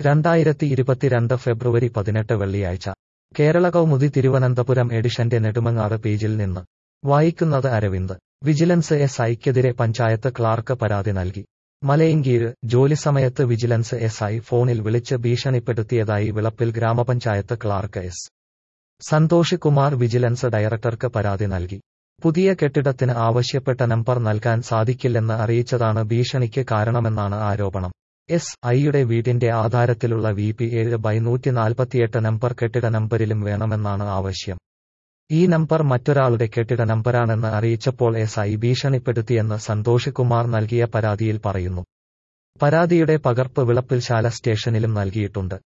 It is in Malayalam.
രണ്ടായിരത്തി ഇരുപത്തിരണ്ട് ഫെബ്രുവരി പതിനെട്ട് വെള്ളിയാഴ്ച കേരള കൗമുദി തിരുവനന്തപുരം എഡിഷന്റെ നെടുമങ്ങാട് പേജിൽ നിന്ന് വായിക്കുന്നത് അരവിന്ദ് വിജിലൻസ് എസ് ഐക്കെതിരെ പഞ്ചായത്ത് ക്ലാർക്ക് പരാതി നൽകി മലയങ്കീഴ് ജോലിസമയത്ത് വിജിലൻസ് എസ് ഐ ഫോണിൽ വിളിച്ച് ഭീഷണിപ്പെടുത്തിയതായി വിളപ്പിൽ ഗ്രാമപഞ്ചായത്ത് clerk S Santhosh Kumar vigilance ഡയറക്ടർക്ക് പരാതി നൽകി പുതിയ കെട്ടിടത്തിന് ആവശ്യപ്പെട്ട നമ്പർ നൽകാൻ സാധിക്കില്ലെന്ന് അറിയിച്ചതാണ് ഭീഷണിക്ക് കാരണമെന്നാണ് ആരോപണം എസ് ഐയുടെ വീടിന്റെ ആധാരത്തിലുള്ള വി പി ഏഴ് ബൈ നൂറ്റി നാൽപ്പത്തിയെട്ട് നമ്പർ കെട്ടിട നമ്പരിലും വേണമെന്നാണ് ആവശ്യം ഈ നമ്പർ മറ്റൊരാളുടെ കെട്ടിട നമ്പരാണെന്ന് അറിയിച്ചപ്പോൾ എസ് ഐ ഭീഷണിപ്പെടുത്തിയെന്ന് സന്തോഷ് കുമാർ നൽകിയ പരാതിയിൽ പറയുന്നു പരാതിയുടെ പകർപ്പ് വിളപ്പിൽശാല സ്റ്റേഷനിലും നൽകിയിട്ടുണ്ട്